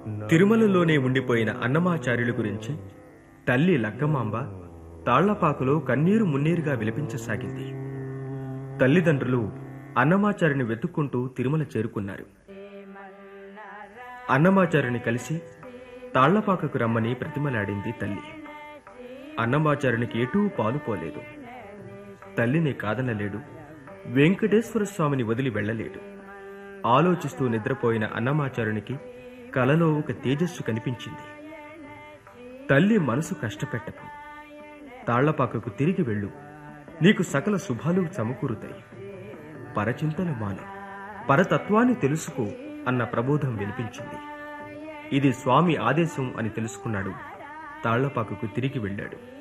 తిరుమలలోనే ఉండిపోయిన అన్నమాచార్యుల గురించి తల్లి లక్కమాంబ తాళ్లపాకులో కన్నీరు మున్నీరుగా విలపించసాగింది తల్లిదండ్రులు అన్నమాచార్యుని వెతుక్కుంటూ తిరుమల చేరుకున్నారు అన్నమాచార్యుని కలిసి తాళ్లపాకకు రమ్మని ప్రతిమలాడింది తల్లి అన్నమాచార్యునికి ఎటూ పాలు పోలేదు తల్లిని కాదనలేడు వెంకటేశ్వర స్వామిని వదిలి వెళ్ళలేడు ఆలోచిస్తూ నిద్రపోయిన అన్నమాచార్యునికి కలలో ఒక తేజస్సు కనిపించింది తల్లి మనసు కష్టపెట్టకు తాళ్లపాకకు తిరిగి వెళ్ళు నీకు సకల శుభాలు సమకూరుతాయి పరచింతన మాను పరతత్వాన్ని తెలుసుకో అన్న ప్రబోధం వినిపించింది ఇది స్వామి ఆదేశం అని తెలుసుకున్నాడు తాళ్లపాకకు తిరిగి వెళ్ళాడు